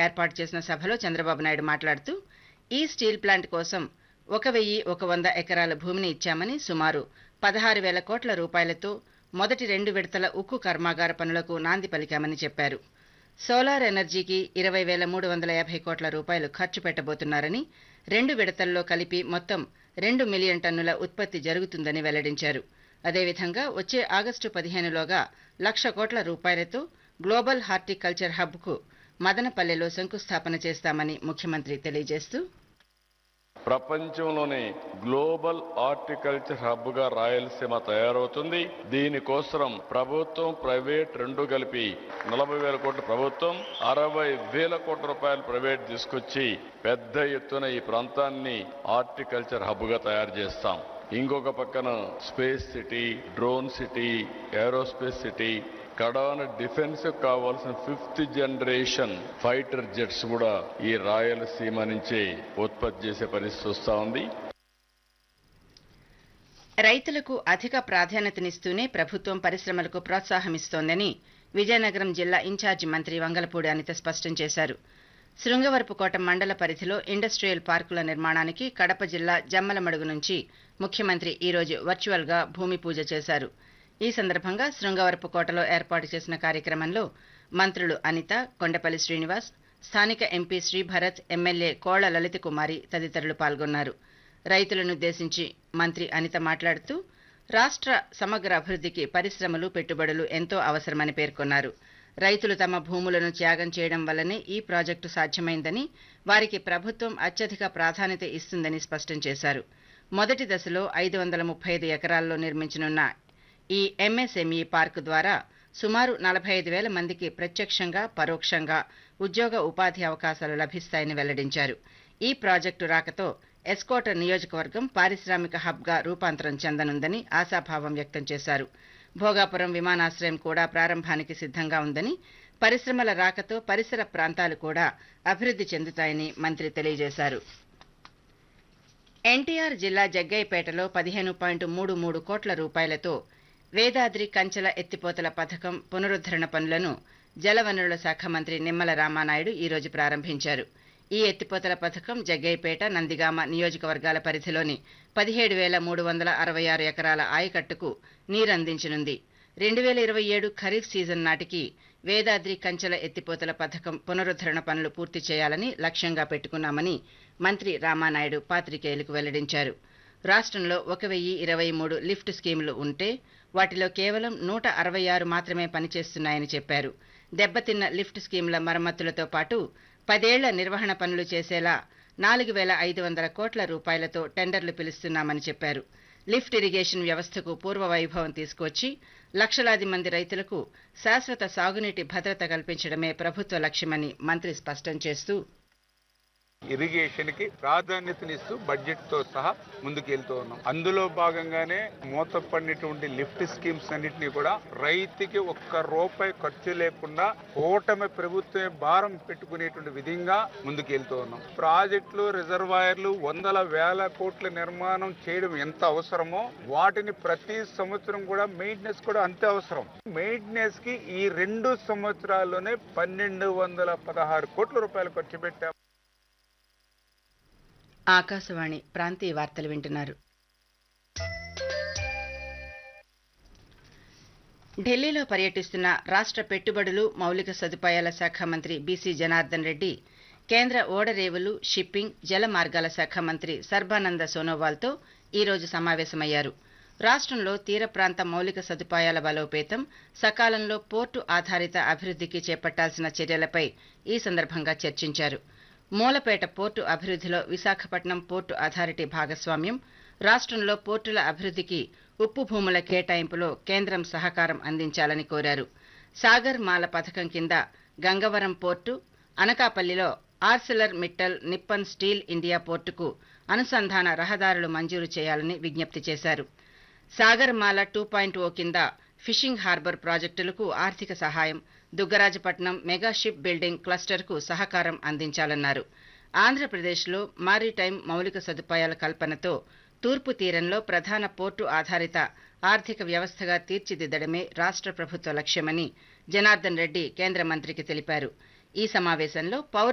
ఏర్పాటు చేసిన సభలో చంద్రబాబు నాయుడు మాట్లాడుతూ ఈ స్టీల్ ప్లాంట్ కోసం ఒక వెయ్యి ఒక వంద ఎకరాల భూమిని ఇచ్చామని సుమారు పదహారు వేల కోట్ల రూపాయలతో మొదటి రెండు విడతల ఉక్కు కర్మాగార పనులకు నాంది పలికామని చెప్పారు సోలార్ ఎనర్జీకి ఇరవై వేల మూడు వందల యాభై కోట్ల రూపాయలు ఖర్చు పెట్టబోతున్నారని రెండు విడతల్లో కలిపి మొత్తం రెండు మిలియన్ టన్నుల ఉత్పత్తి జరుగుతుందని వెల్లడించారు అదేవిధంగా వచ్చే ఆగస్టు పదిహేనులోగా లక్ష కోట్ల రూపాయలతో గ్లోబల్ హార్టికల్చర్ హబ్కు మదనపల్లెలో శంకుస్థాపన చేస్తామని ముఖ్యమంత్రి తెలియజేస్తూ ప్రపంచంలోని గ్లోబల్ హార్టికల్చర్ హబ్ గా రాయలసీమ తయారవుతుంది దీనికోసం ప్రభుత్వం ప్రైవేట్ రెండు కలిపి నలభై వేల కోట్ల ప్రభుత్వం అరవై వేల కోట్ల రూపాయలు ప్రైవేట్ తీసుకొచ్చి పెద్ద ఎత్తున ఈ ప్రాంతాన్ని హార్టికల్చర్ హబ్ గా తయారు చేస్తాం ఇంకొక పక్కన space city drone city aerospace city కడాన డిఫెన్స్ కావాల్సిన ఫిఫ్త్ జనరేషన్ ఫైటర్ జెట్స్ కూడా ఈ రాయలసీమ నుంచే ఉత్పత్తి చేసే పరిస్థితి వస్తా ఉంది రైతులకు అధిక ప్రాధాన్యతనిస్తూనే ప్రభుత్వం పరిశ్రమలకు ప్రోత్సాహమిస్తోందని విజయనగరం జిల్లా ఇన్ఛార్జి మంత్రి వంగలపూడి అనిత స్పష్టం చేశారు శృంగవరపుకోట మండల పరిధిలో ఇండస్ట్రియల్ పార్కుల నిర్మాణానికి కడప జిల్లా జమ్మలమడుగు నుంచి ముఖ్యమంత్రి ఈరోజు వర్చువల్గా భూమి పూజ చేశారు ఈ సందర్భంగా శృంగవరపుకోటలో ఏర్పాటు చేసిన కార్యక్రమంలో మంత్రులు అనిత కొండపల్లి శ్రీనివాస్ స్థానిక ఎంపీ శ్రీభరత్ ఎమ్మెల్యే కోళ్ల లలిత కుమారి తదితరులు పాల్గొన్నారు రైతులనుద్దేశించి మంత్రి అనిత మాట్లాడుతూ రాష్ట్ర సమగ్ర అభివృద్ధికి పరిశ్రమలు పెట్టుబడులు ఎంతో అవసరమని పేర్కొన్నారు రైతులు తమ భూములను త్యాగం చేయడం వల్లనే ఈ ప్రాజెక్టు సాధ్యమైందని వారికి ప్రభుత్వం అత్యధిక ప్రాధాన్యత ఇస్తుందని స్పష్టం చేశారు మొదటి దశలో ఐదు వందల ముప్పై ఐదు ఎకరాల్లో నిర్మించనున్న ఈ ఎంఎస్ఎంఈ పార్కు ద్వారా సుమారు నలభై ఐదు వేల మందికి ప్రత్యక్షంగా పరోక్షంగా ఉద్యోగ ఉపాధి అవకాశాలు లభిస్తాయని వెల్లడించారు ఈ ప్రాజెక్టు రాకతో ఎస్కోట నియోజకవర్గం పారిశ్రామిక హబ్గా రూపాంతరం చెందనుందని ఆశాభావం వ్యక్తం చేశారు భోగాపురం విమానాశ్రయం కూడా ప్రారంభానికి సిద్ధంగా ఉందని పరిశ్రమల రాకతో పరిసర ప్రాంతాలు కూడా అభివృద్ధి చెందుతాయని మంత్రి తెలియజేశారు ఎన్టీఆర్ జిల్లా జగ్గయ్యపేటలో పదిహేను పాయింట్ మూడు మూడు కోట్ల రూపాయలతో వేదాద్రి కంచెల ఎత్తిపోతల పథకం పునరుద్ధరణ పనులను జలవనరుల శాఖ మంత్రి నిమ్మల రామానాయుడు ఈరోజు ప్రారంభించారు ఈ ఎత్తిపోతల పథకం జగ్గయ్యపేట నందిగామ నియోజకవర్గాల పరిధిలోని పదిహేడు వేల మూడు వందల అరవై ఆరు ఎకరాల ఆయకట్టుకు నీరందించనుంది రెండు వేల ఇరవై ఏడు ఖరీఫ్ సీజన్ నాటికి వేదాద్రి కంచెల ఎత్తిపోతల పథకం పునరుద్ధరణ పనులు పూర్తి చేయాలని లక్ష్యంగా పెట్టుకున్నామని మంత్రి రామానాయుడు పాత్రికేయులకు వెల్లడించారు రాష్ట్రంలో ఒక వెయ్యి ఇరవై మూడు లిఫ్ట్ స్కీములు ఉంటే వాటిలో కేవలం నూట అరవై ఆరు మాత్రమే పనిచేస్తున్నాయని చెప్పారు దెబ్బతిన్న లిఫ్ట్ స్కీముల మరమ్మతులతో పాటు పదేళ్ల నిర్వహణ పనులు చేసేలా నాలుగు వేల ఐదు వందల కోట్ల రూపాయలతో టెండర్లు పిలుస్తున్నామని చెప్పారు లిఫ్ట్ ఇరిగేషన్ వ్యవస్థకు పూర్వ వైభవం తీసుకొచ్చి లక్షలాది మంది రైతులకు శాశ్వత సాగునీటి భద్రత కల్పించడమే ప్రభుత్వ లక్ష్యమని మంత్రి స్పష్టం చేస్తూ ఇరిగేషన్ కి ప్రాధాన్యతనిస్తూ బడ్జెట్ తో సహా ముందుకెళ్తూ ఉన్నాం అందులో భాగంగానే మూతపడినటువంటి లిఫ్ట్ స్కీమ్స్ అన్నింటినీ కూడా రైతుకి ఒక్క రూపాయి ఖర్చు లేకుండా కూటమి ప్రభుత్వమే భారం పెట్టుకునేటువంటి విధంగా ముందుకెళ్తూ ఉన్నాం ప్రాజెక్టులు రిజర్వాయర్లు వందల వేల కోట్ల నిర్మాణం చేయడం ఎంత అవసరమో వాటిని ప్రతి సంవత్సరం కూడా మెయింటెనెన్స్ కూడా అంతే అవసరం మెయింటెనెన్స్ కి ఈ రెండు సంవత్సరాల్లోనే పన్నెండు వందల పదహారు కోట్ల రూపాయలు ఖర్చు పెట్టాం ఆకాశవాణి ప్రాంతీయ వార్తలు వింటున్నారు ఢిల్లీలో పర్యటిస్తున్న రాష్ట్ర పెట్టుబడులు మౌలిక సదుపాయాల శాఖ మంత్రి బీసీ జనార్దన్ రెడ్డి కేంద్ర ఓడరేవులు షిప్పింగ్ జల మార్గాల శాఖ మంత్రి సర్బానంద సోనోవాల్తో ఈరోజు సమావేశమయ్యారు రాష్ట్రంలో తీర ప్రాంత మౌలిక సదుపాయాల బలోపేతం సకాలంలో పోర్టు ఆధారిత అభివృద్ధికి చేపట్టాల్సిన చర్యలపై ఈ సందర్భంగా చర్చించారు మూలపేట పోర్టు అభివృద్ధిలో విశాఖపట్నం పోర్టు అథారిటీ భాగస్వామ్యం రాష్ట్రంలో పోర్టుల అభివృద్ధికి ఉప్పు భూముల కేటాయింపులో కేంద్రం సహకారం అందించాలని కోరారు సాగర్ మాల పథకం కింద గంగవరం పోర్టు అనకాపల్లిలో Arcelor Mittal Nippon steel India పోర్టుకు అనుసంధాన రహదారులు మంజూరు చేయాలని విజ్ఞప్తి చేశారు సాగర్మాల టూ పాయింట్ ఓ కింద ఫిషింగ్ హార్బర్ ప్రాజెక్టులకు ఆర్థిక సహాయం దుగ్గరాజపట్నం మెగా షిప్ బిల్డింగ్ క్లస్టర్కు సహకారం అందించాలన్నారు ఆంధ్రప్రదేశ్లో మారిటైమ్ మౌలిక సదుపాయాల కల్పనతో తూర్పు తీరంలో ప్రధాన పోర్టు ఆధారిత ఆర్థిక వ్యవస్థగా తీర్చిదిద్దడమే రాష్ట్ర ప్రభుత్వ లక్ష్యమని జనార్దన్ రెడ్డి కేంద్ర మంత్రికి తెలిపారు ఈ సమావేశంలో పౌర